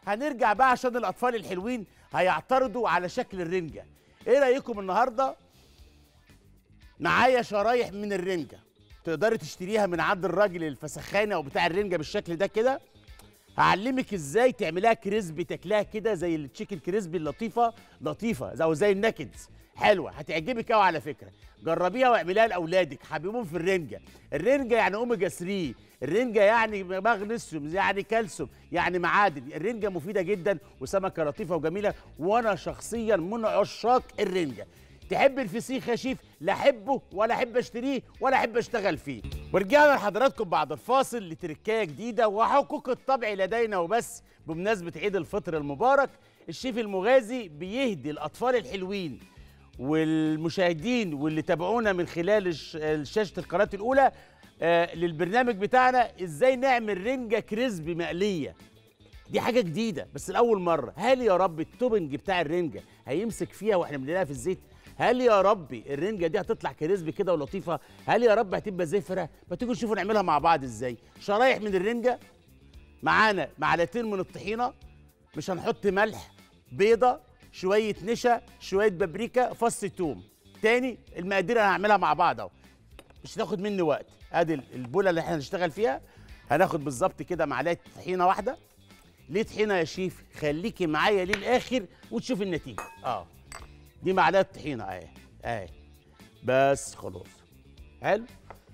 هنرجع بقى عشان الاطفال الحلوين هيعترضوا على شكل الرنجه ايه رايكم النهارده معايا شرايح من الرنجه تقدري تشتريها من عند الراجل الفسخانه او بتاع الرنجه بالشكل ده كده هعلمك ازاي تعمليها كريسبي تاكلها كده زي التشيكن كريسبي اللطيفه لطيفه او زي الناكدز حلوه هتعجبك قوي على فكره جربيها واعمليها لاولادك حبيبهم في الرنجه الرنجه يعني اوميجا 3 الرنجه يعني مغنيسيوم يعني كالسيوم يعني معادن الرنجه مفيده جدا وسمكه لطيفه وجميله وانا شخصيا من عشاق الرنجه تحب الفسيخ يا شيف لا احبه ولا احب اشتريه ولا احب اشتغل فيه ورجعنا لحضراتكم بعد الفاصل لتركايه جديده وحقوق الطبع لدينا وبس بمناسبه عيد الفطر المبارك الشيف المغازي بيهدي الاطفال الحلوين والمشاهدين واللي تابعونا من خلال الش- شاشه القناه الاولى آه للبرنامج بتاعنا ازاي نعمل رنجه كريسبي مقليه دي حاجه جديده بس لاول مره هل يا رب التوبنج بتاع الرنجه هيمسك فيها واحنا بنلاقيها في الزيت هل يا ربي الرنجه دي هتطلع كريسبي كده ولطيفه هل يا رب هتبقى زفره ما تيجوا نشوفوا نعملها مع بعض ازاي شرايح من الرنجه معانا معلقتين من الطحينه مش هنحط ملح بيضه شويه نشا شويه بابريكا فص توم تاني المقادير انا هعملها مع بعض اهو مش هتاخد مني وقت ادي البوله اللي احنا هنشتغل فيها هناخد بالظبط كده معلقه طحينه واحده ليه طحينه يا شيف خليكي معايا للاخر وتشوف النتيجه اه دي معلقه طحينه اهي اهي بس خلاص حلو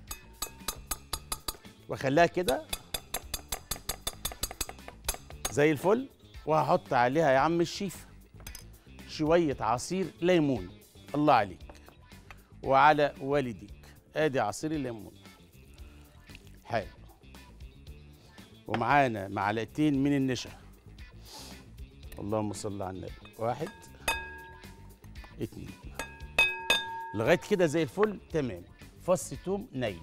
واخليها كده زي الفل وهحط عليها يا عم الشيف شويه عصير ليمون الله عليك وعلى والديك ادي عصير الليمون حلو ومعانا معلقتين من النشا اللهم صل على النبي واحد اتنين لغايه كده زي الفل تمام فص توم ني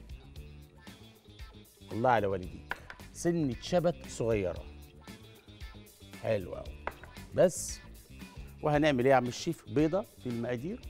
الله على والديك سنة شبت صغيرة حلو أوي بس وهنعمل ايه يا عم الشيف بيضة في المقادير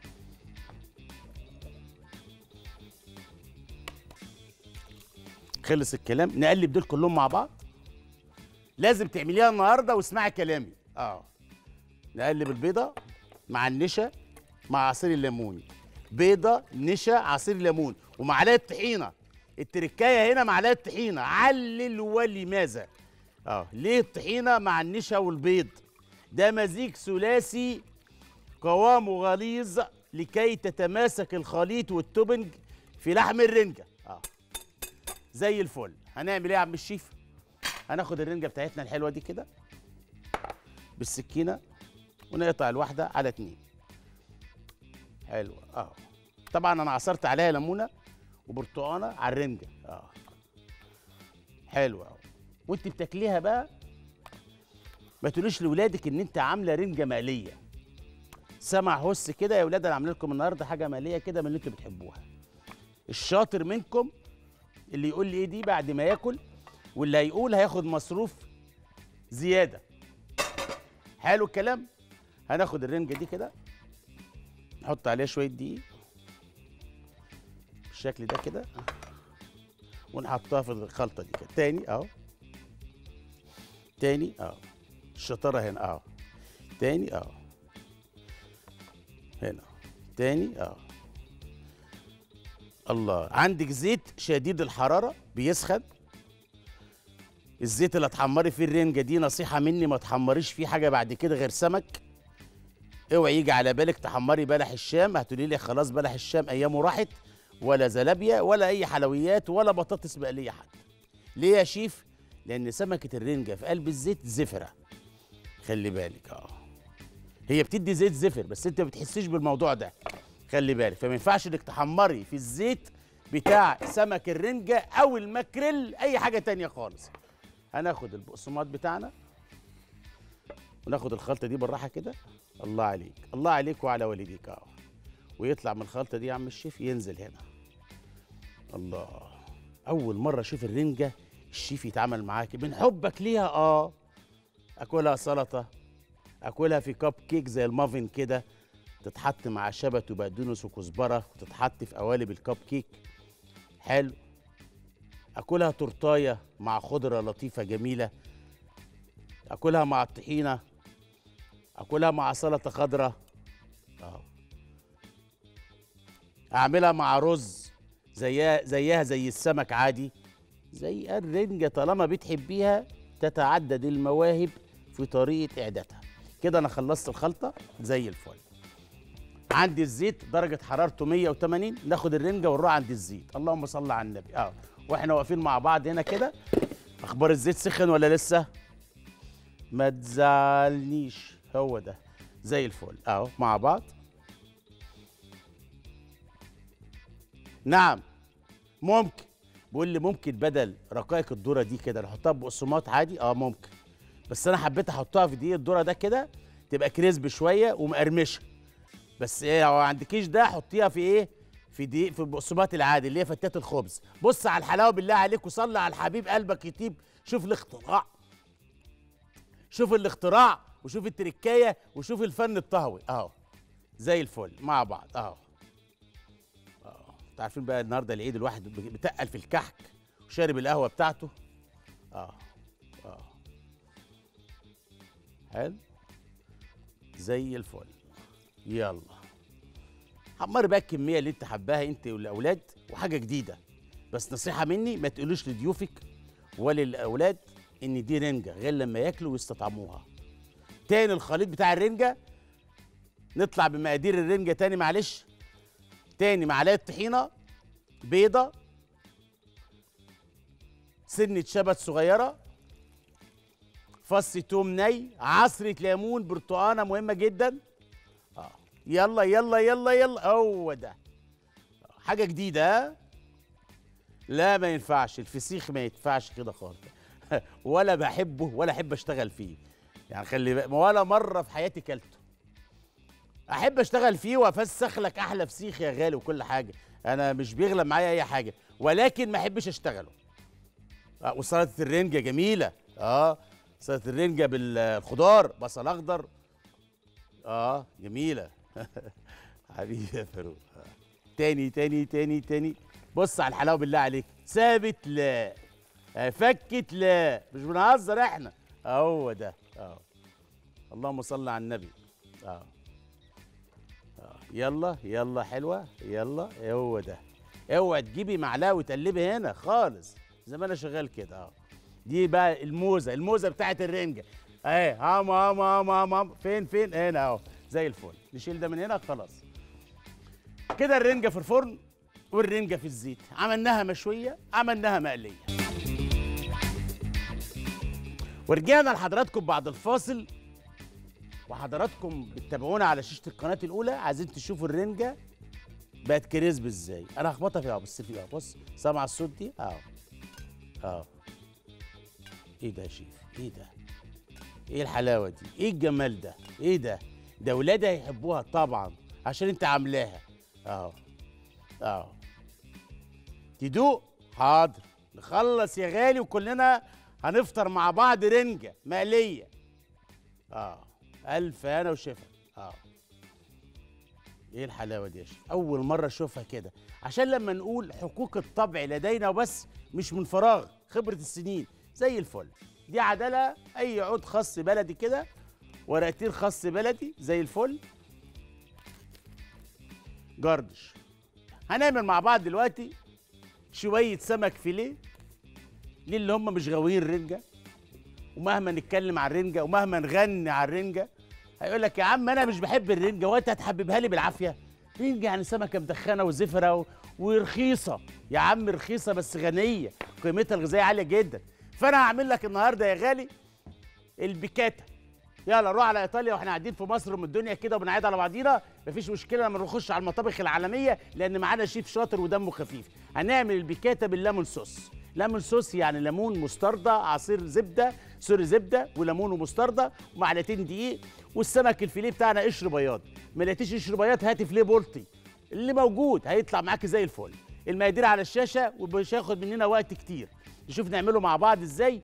خلص الكلام نقلب دول كلهم مع بعض لازم تعمليها النهارده واسمعي كلامي اه نقلب البيضه مع النشا مع عصير الليمون بيضه نشا عصير ليمون ومعلقه طحينه التركايه هنا معلقه طحينه علل ولماذا اه ليه الطحينه مع النشا والبيض ده مزيج ثلاثي قوامه غليظ لكي تتماسك الخليط والتوبنج في لحم الرنجه اه زي الفل هنعمل ايه يا عم الشيف هناخد الرنجه بتاعتنا الحلوه دي كده بالسكينه ونقطع الواحده على اتنين حلوه اه طبعا انا عصرت عليها ليمونه وبرتقانه على الرنجه اه حلوه أوي. وانت بتاكليها بقى ما تقوليش لاولادك ان انت عامله رنجه مقليه سمع هس كده يا ولاد انا عامل لكم النهارده حاجه مقليه كده من اللي انتوا بتحبوها الشاطر منكم اللي يقول لي ايه دي بعد ما ياكل واللي هيقول هياخد مصروف زياده حلو الكلام هناخد الرنجه دي كده نحط عليها شويه دقيق بالشكل ده كده ونحطها في الخلطه دي كده تاني اهو تاني اهو الشطاره هنا اهو تاني اهو هنا تاني اهو الله عندك زيت شديد الحراره بيسخن الزيت اللي هتحمري فيه الرنجه دي نصيحه مني ما تحمريش فيه حاجه بعد كده غير سمك اوعي يجي على بالك تحمري بلح الشام هتقولي لي خلاص بلح الشام ايامه راحت ولا زلابيا ولا اي حلويات ولا بطاطس مقليه حتى ليه يا شيف لان سمكه الرنجه في قلب الزيت زفره خلي بالك اه هي بتدي زيت زفر بس انت ما بتحسيش بالموضوع ده خلي بالك فما ينفعش انك تحمري في الزيت بتاع سمك الرنجه او الماكريل اي حاجه تانية خالص هناخد البقسماط بتاعنا وناخد الخلطه دي بالراحه كده الله عليك الله عليك وعلى والديك اهو ويطلع من الخلطه دي يا عم الشيف ينزل هنا الله اول مره اشوف الرنجه الشيف يتعامل معاك من حبك ليها اه اكلها سلطه اكلها في كب كيك زي المافن كده تتحط مع شبت وبقدونس وكزبره وتتحط في قوالب الكب كيك حلو اكلها تورتايه مع خضره لطيفه جميله اكلها مع الطحينه اكلها مع سلطه خضراء اهو اعملها مع رز زيها زيها زي السمك عادي زي الرنجه طالما بتحبيها تتعدد المواهب في طريقه اعدادها كده انا خلصت الخلطه زي الفل عندي الزيت درجه حرارته 180 ناخد الرنجه ونروح عند الزيت اللهم صل على النبي اه واحنا واقفين مع بعض هنا كده اخبار الزيت سخن ولا لسه ما تزعلنيش هو ده زي الفل اهو مع بعض نعم ممكن بيقول لي ممكن بدل رقائق الذره دي كده نحطها بقسماط عادي اه ممكن بس انا حبيت احطها في دقيق الذره ده كده تبقى كريسب شويه ومقرمشه بس ايه لو ما عندكيش ده حطيها في ايه في دقيق في البقسماط العادي اللي هي فتات الخبز بص على الحلاوه بالله عليك وصلي على الحبيب قلبك يطيب شوف الاختراع شوف الاختراع وشوف التركايه وشوف الفن الطهوي اهو زي الفل مع بعض اهو اه انتوا عارفين بقى النهارده العيد الواحد بتقل في الكحك وشارب القهوه بتاعته اه اه حلو زي الفل يلا حمري بقى الكميه اللي انت حباها انت والاولاد وحاجه جديده بس نصيحه مني ما تقولوش لضيوفك ولا للاولاد ان دي رنجه غير لما ياكلوا ويستطعموها تاني الخليط بتاع الرنجه نطلع بمقادير الرنجه تاني معلش تاني معلقه طحينه بيضه سنه شبت صغيره فص توم ني عصره ليمون برتقانه مهمه جدا اه يلا يلا يلا يلا هو ده حاجه جديده ها لا ما ينفعش الفسيخ ما ينفعش كده خالص ولا بحبه ولا احب اشتغل فيه يعني خلي بالك ولا مره في حياتي كلته احب اشتغل فيه وافسخ لك احلى فسيخ يا غالي وكل حاجه انا مش بيغلب معايا اي حاجه ولكن ما احبش اشتغله آه وسلطه الرنجه جميله اه سلطه الرنجه بالخضار بصل اخضر اه جميله حبيبي يا فاروق آه. تاني تاني تاني تاني بص على الحلاوه بالله عليك ثابت لا آه، فكت لا مش بنهزر احنا هو ده اه اللهم صل على النبي اه آه. يلا يلا حلوه يلا هو ده اوعي تجيبي معلقه وتقلبي هنا خالص زي ما انا شغال كده اه دي بقى الموزه الموزه بتاعت الرنجه اهي هام هام هام هام هام فين فين هنا اهو زي الفل نشيل ده من هنا خلاص كده الرنجه في الفرن والرنجه في الزيت عملناها مشويه عملناها مقليه ورجعنا لحضراتكم بعد الفاصل وحضراتكم بتتابعونا على شاشه القناه الاولى عايزين تشوفوا الرنجه بقت كريسب ازاي انا هخبطها فيها بص فيها بص سامع الصوت دي اهو اهو ايه ده يا شيف ايه ده ايه الحلاوه دي ايه الجمال ده ايه ده ده ولادي هيحبوها طبعا عشان انت عاملاها اهو اهو تدوق حاضر نخلص يا غالي وكلنا هنفطر مع بعض رنجه مقليه اه الف هنا وشفا اه ايه الحلاوه دي يا شيخ اول مره اشوفها كده عشان لما نقول حقوق الطبع لدينا وبس مش من فراغ خبره السنين زي الفل دي عداله اي عود خاص بلدي كده ورقتين خاص بلدي زي الفل جردش هنعمل مع بعض دلوقتي شويه سمك فيليه للي هم مش غاويين رنجه ومهما نتكلم عن الرنجه ومهما نغني عن الرنجه هيقول لك يا عم انا مش بحب الرنجه وانت هتحببها لي بالعافيه رنجه يعني سمكه مدخنه وزفره و... ورخيصه يا عم رخيصه بس غنيه قيمتها الغذائيه عاليه جدا فانا هعمل لك النهارده يا غالي البيكاتا يلا نروح على ايطاليا واحنا قاعدين في مصر ام الدنيا كده وبنعيد على بعضينا مفيش مشكله لما نخش على المطابخ العالميه لان معانا شيف شاطر ودمه خفيف هنعمل البيكاتا بالليمون صوص ليمون صوص يعني ليمون مستردة عصير زبده سوري زبده وليمون ومستردة ومعلقتين دقيق والسمك الفيليه بتاعنا قشر بياض ما لقيتيش قشر بياض هاتي فيليه بولتي اللي موجود هيطلع معاكي زي الفل المقادير على الشاشه ومش هياخد مننا وقت كتير نشوف نعمله مع بعض ازاي